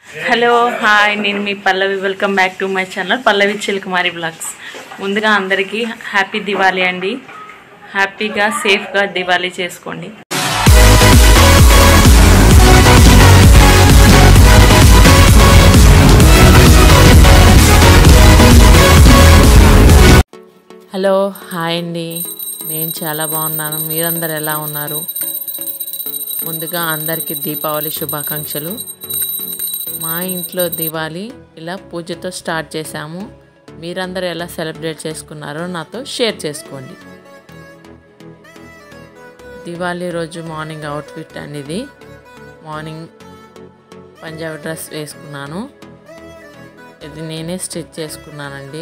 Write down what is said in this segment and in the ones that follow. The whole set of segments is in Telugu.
హలో హాయ్ నేను మీ Pallavi welcome back to my channel Pallavi Chilakumari vlogs ముందుగా అందరికీ హ్యాపీ దివాళీ అండి హ్యాపీగా సేఫ్గా దివాళీ చేసుకోండి హలో హాయ్ అండి నేను చాలా బాగున్నాను మీరందరు ఎలా ఉన్నారు ముందుగా అందరికీ దీపావళి శుభాకాంక్షలు మా ఇంట్లో దివాళీ ఇలా పూజతో స్టార్ట్ చేశాము మీరందరూ ఎలా సెలబ్రేట్ చేసుకున్నారో నాతో షేర్ చేసుకోండి దివాళీ రోజు మార్నింగ్ అవుట్ఫిట్ అనేది మార్నింగ్ పంజాబీ డ్రెస్ వేసుకున్నాను ఇది నేనే స్టిచ్ చేసుకున్నానండి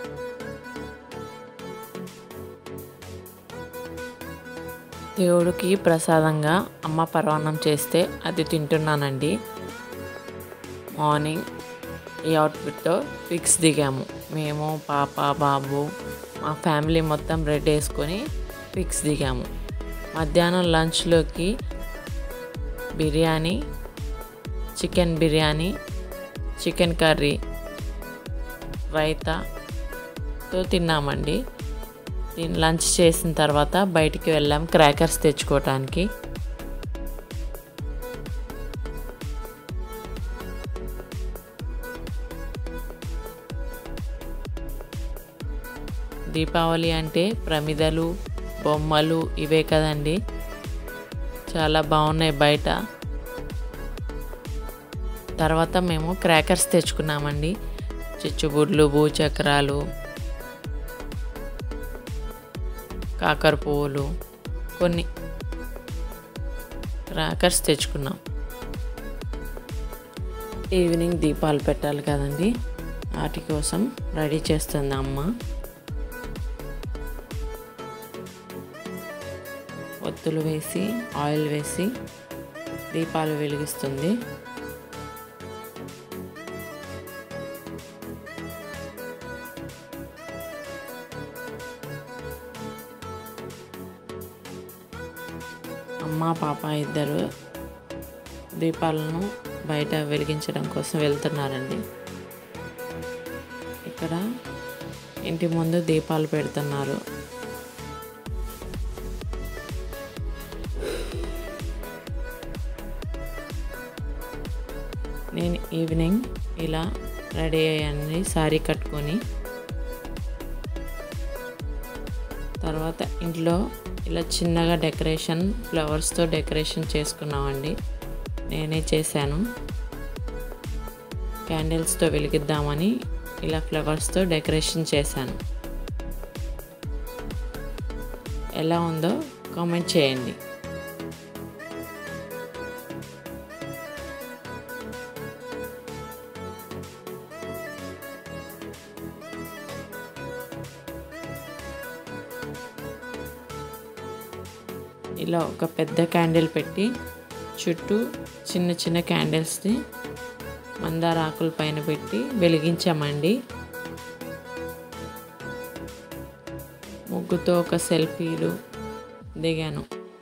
దేవుడికి ప్రసాదంగా అమ్మ పరవాన్నం చేస్తే అది తింటున్నానండి మార్నింగ్ ఈ అవుట్ఫిట్తో ఫిక్స్ దిగాము మేము పాప బాబు మా ఫ్యామిలీ మొత్తం రెడీ వేసుకొని ఫిక్స్ దిగాము మధ్యాహ్నం లంచ్లోకి biryani chicken biryani chicken curry రైతాతో తిన్నామండి దీన్ని లంచ్ చేసిన తర్వాత బయటికి వెళ్ళాం క్రాకర్స్ తెచ్చుకోవటానికి దీపావళి అంటే ప్రమిదలు బొమ్మలు ఇవే కదండి చాలా బాగున్నాయి బయట తర్వాత మేము క్రాకర్స్ తెచ్చుకున్నామండి చిచ్చుబుడ్లు భూచక్రాలు కాకర పువ్వులు కొన్ని క్రాకర్స్ తెచ్చుకున్నాం ఈవినింగ్ దీపాలు పెట్టాలి కదండి వాటి కోసం రెడీ చేస్తుంది అమ్మ ఒత్తులు వేసి ఆయిల్ వేసి దీపాలు వెలిగిస్తుంది అమ్మ పాప ఇద్దరు దీపాలను బయట వెలిగించడం కోసం వెళ్తున్నారండి ఇక్కడ ఇంటి ముందు దీపాలు పెడుతున్నారు నేను ఈవినింగ్ ఇలా రెడీ అయ్యాను శారీ కట్టుకొని తర్వాత ఇంట్లో ఇలా చిన్నగా డెకరేషన్ ఫ్లవర్స్తో డెకరేషన్ చేసుకున్నామండి నేనే చేశాను క్యాండిల్స్తో వెలిగిద్దామని ఇలా ఫ్లవర్స్తో డెకరేషన్ చేశాను ఎలా ఉందో కామెంట్ చేయండి ఇలా ఒక పెద్ద క్యాండిల్ పెట్టి చుట్టూ చిన్న చిన్న క్యాండిల్స్ని మందార ఆకుల పైన పెట్టి వెలిగించామండి ముగ్గుతో ఒక సెల్ఫీలు దిగాను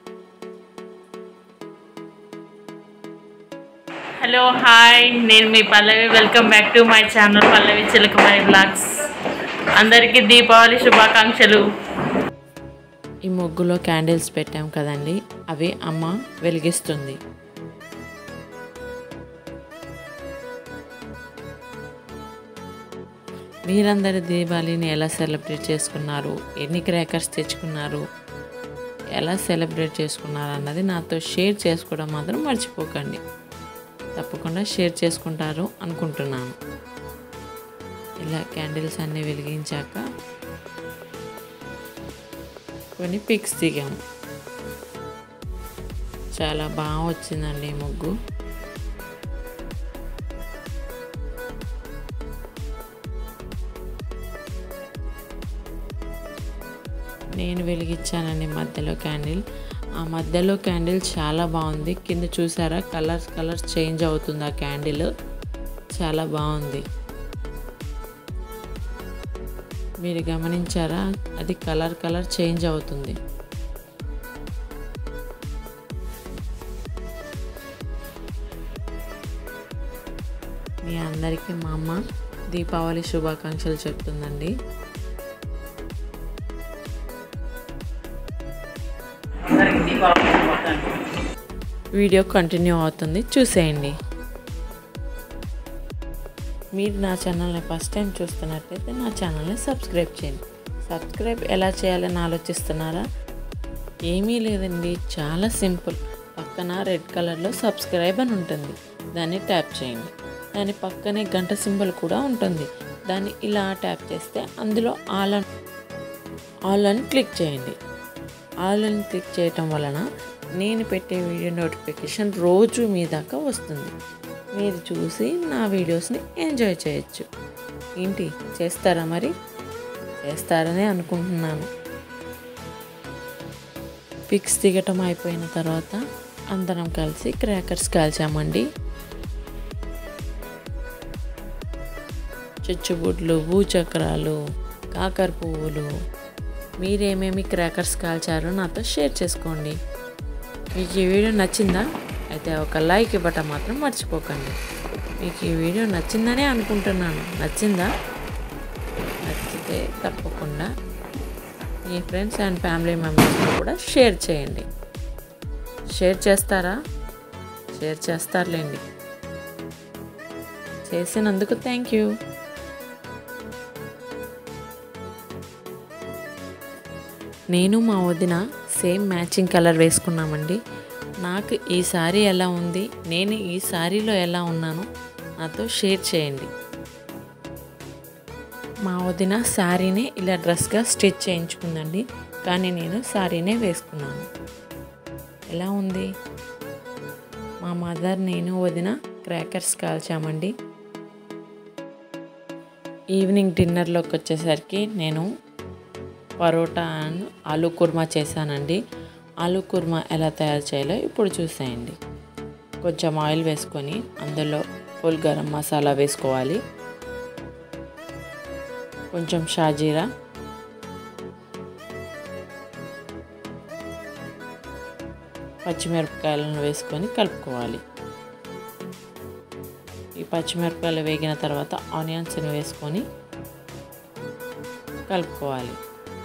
హలో హాయ్ నేను మీ Pallavi welcome back to my channel Pallavi Chilakamari vlogs అందరికీ దీపావళి శుభాకాంక్షలు ఈ ముగ్గులో క్యాండిల్స్ పెట్టాం కదండి అవి అమ్మ వెలిగిస్తుంది మీరందరి దీపావళిని ఎలా సెలబ్రేట్ చేసుకున్నారు ఎన్ని క్రాకర్స్ తెచ్చుకున్నారు ఎలా సెలబ్రేట్ చేసుకున్నారు అన్నది నాతో షేర్ చేసుకోవడం మాత్రం మర్చిపోకండి తప్పకుండా షేర్ చేసుకుంటారు అనుకుంటున్నాను ఇలా క్యాండిల్స్ అన్నీ వెలిగించాక కొన్ని పిక్స్ దిగాము చాలా బాగా వచ్చిందండి ఈ ముగ్గు నేను వెలిగించానండి మధ్యలో క్యాండిల్ ఆ మధ్యలో క్యాండిల్ చాలా బాగుంది కింద చూసారా కలర్స్ కలర్స్ చేంజ్ అవుతుంది ఆ క్యాండిల్ చాలా బాగుంది మీరు గమనించారా అది కలర్ కలర్ చేంజ్ అవుతుంది మీ అందరికీ మా అమ్మ దీపావళి శుభాకాంక్షలు చెప్తుందండి అందరికి దీపావళి శుభాకాంక్షలు. వీడియో కంటిన్యూ అవుతుంది చూసేయండి మీరు నా ఛానల్ని ఫస్ట్ టైం చూస్తున్నట్లయితే నా ఛానల్ని సబ్స్క్రైబ్ చేయండి సబ్స్క్రైబ్ ఎలా చేయాలని ఆలోచిస్తున్నారా ఏమీ లేదండి చాలా సింపుల్ పక్కన రెడ్ కలర్లో సబ్స్క్రైబ్ అని ఉంటుంది దాన్ని ట్యాప్ చేయండి దాని పక్కనే గంట సింబల్ కూడా ఉంటుంది దాన్ని ఇలా ట్యాప్ చేస్తే అందులో ఆల్ అని ఆల్ అని క్లిక్ చేయండి ఆల్ అని క్లిక్ చేయటం వలన నేను పెట్టే వీడియో నోటిఫికేషన్ రోజు మీ దాకా వస్తుంది మీరు చూసి నా వీడియోస్ని ఎంజాయ్ చేయొచ్చు ఏంటి చేస్తారా మరి చేస్తారనే అనుకుంటున్నాను పిక్స్ దిగటం అయిపోయిన తర్వాత అందరం కలిసి క్రాకర్స్ కాల్చామండి చిచ్చుబుడ్లు భూచక్రాలు కాకర పువ్వులు మీరేమేమి క్రాకర్స్ కాల్చారో నాతో షేర్ చేసుకోండి మీకు ఈ వీడియో నచ్చిందా అయితే ఒక లైక్ ఇవ్వటం మాత్రం మర్చిపోకండి మీకు ఈ వీడియో నచ్చిందనే అనుకుంటున్నాను నచ్చిందా నచ్చితే తప్పకుండా మీ ఫ్రెండ్స్ అండ్ ఫ్యామిలీ మెంబర్స్తో కూడా షేర్ చేయండి షేర్ చేస్తారా షేర్ చేస్తారులేండి చేసినందుకు థ్యాంక్ యూ నేను మా వదిన సేమ్ మ్యాచింగ్ కలర్ వేసుకున్నామండి నాకు ఈ సారీ ఎలా ఉంది నేను ఈ సారీలో ఎలా ఉన్నానో నాతో షేర్ చేయండి మా వదిన శారీనే ఇలా డ్రెస్గా స్టిచ్ చేయించుకుందండి కానీ నేను శారీనే వేసుకున్నాను ఎలా ఉంది మా మదర్ నేను వదిన క్రాకర్స్ కాల్చామండి ఈవినింగ్ డిన్నర్లోకి వచ్చేసరికి నేను పరోటా అండ్ ఆలూ కుర్మా చేశానండి ఆలూ కుర్మా ఎలా తయారు చేయాలో ఇప్పుడు చూసేయండి కొంచెం ఆయిల్ వేసుకొని అందులో ఫుల్ గరం మసాలా వేసుకోవాలి కొంచెం షాజీరా పచ్చిమిరపకాయలను వేసుకొని కలుపుకోవాలి ఈ పచ్చిమిరపకాయలు వేగిన తర్వాత ఆనియన్స్ని వేసుకొని కలుపుకోవాలి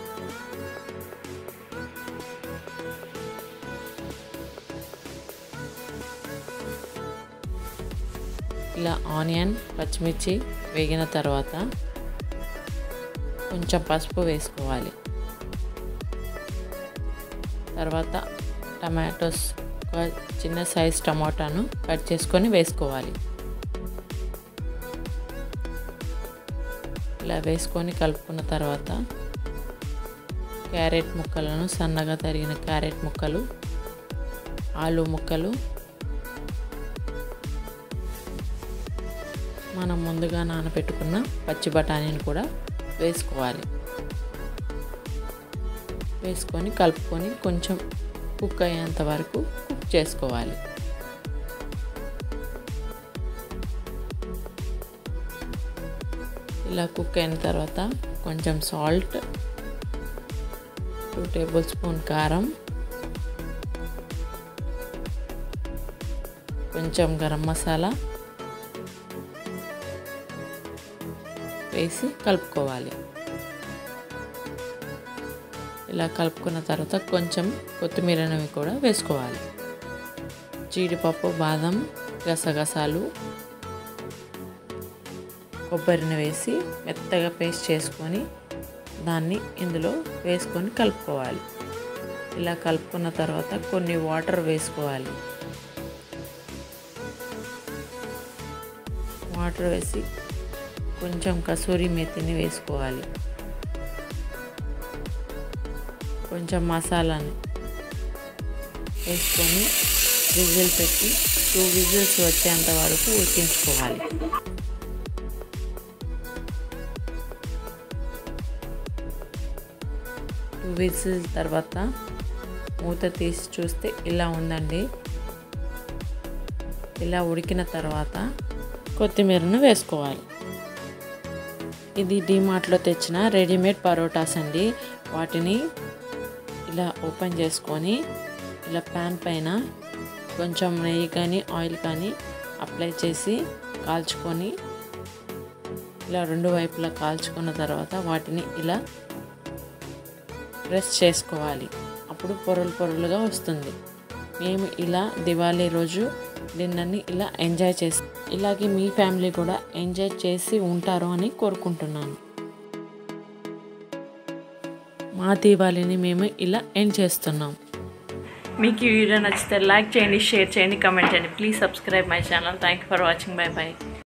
ఇలా ఆనియన్ పచ్చిమిర్చి వేగిన తర్వాత కొంచెం పసుపు వేసుకోవాలి తర్వాత టమాటోస్ ఒక చిన్న సైజ్ టమాటాను కట్ చేసుకొని వేసుకోవాలి ఇలా వేసుకొని కలుపుకున్న తర్వాత క్యారెట్ ముక్కలను సన్నగా తరిగిన క్యారెట్ ముక్కలు ఆలు ముక్కలు మనం ముందుగా నానబెట్టుకున్న పచ్చి బఠానీని కూడా వేసుకోవాలి వేసుకొని కలుపుకొని కొంచెం కుక్ అయ్యేంత వరకు కుక్ చేసుకోవాలి ఇలా కుక్ అయిన తర్వాత కొంచెం సాల్ట్ టూ టేబుల్ స్పూన్ కారం కొంచెం గరం మసాలా వేసి కలుపుకోవాలి ఇలా కలుపుకున్న తర్వాత కొంచెం కొత్తిమీరనవి కూడా వేసుకోవాలి జీడిపప్పు బాదం గసగసాలు కొబ్బరిని వేసి మెత్తగా పేస్ట్ చేసుకొని దాన్ని ఇందులో వేసుకొని కలుపుకోవాలి ఇలా కలుపుకున్న తర్వాత కొన్ని వాటర్ వేసుకోవాలి వాటర్ వేసి కొంచెం కసూరి మెత్తిని వేసుకోవాలి కొంచెం మసాలాని వేసుకొని విజిల్ పెట్టి టూ విజిల్స్ వచ్చేంత వరకు ఉడికించుకోవాలి టూ విజిల్ తర్వాత మూత తీసి చూస్తే ఇలా ఉందండి ఇలా ఉడికిన తర్వాత కొత్తిమీరను వేసుకోవాలి ఇది డీమార్ట్లో తెచ్చిన రెడీమేడ్ పరోటాస్ అండి వాటిని ఇలా ఓపెన్ చేసుకొని ఇలా ప్యాన్ పైన కొంచెం నెయ్యి కానీ ఆయిల్ కానీ అప్లై చేసి కాల్చుకొని ఇలా రెండు వైపులా కాల్చుకున్న తర్వాత వాటిని ఇలా ప్రెస్ చేసుకోవాలి అప్పుడు పొరలు పొరలుగా వస్తుంది మేము ఇలా దివాళీ రోజు డిన్నర్ని ఇలా ఎంజాయ్ చేసి ఇలాగే మీ ఫ్యామిలీ కూడా ఎంజాయ్ చేసి ఉంటారు అని కోరుకుంటున్నాను మా దీపావళిని మేము ఇలా ఎండ్ చేస్తున్నాం మీకు ఈ వీడియో నచ్చితే లైక్ చేయండి షేర్ చేయండి కమెంట్ చేయండి please subscribe my channel thank you for watching bye by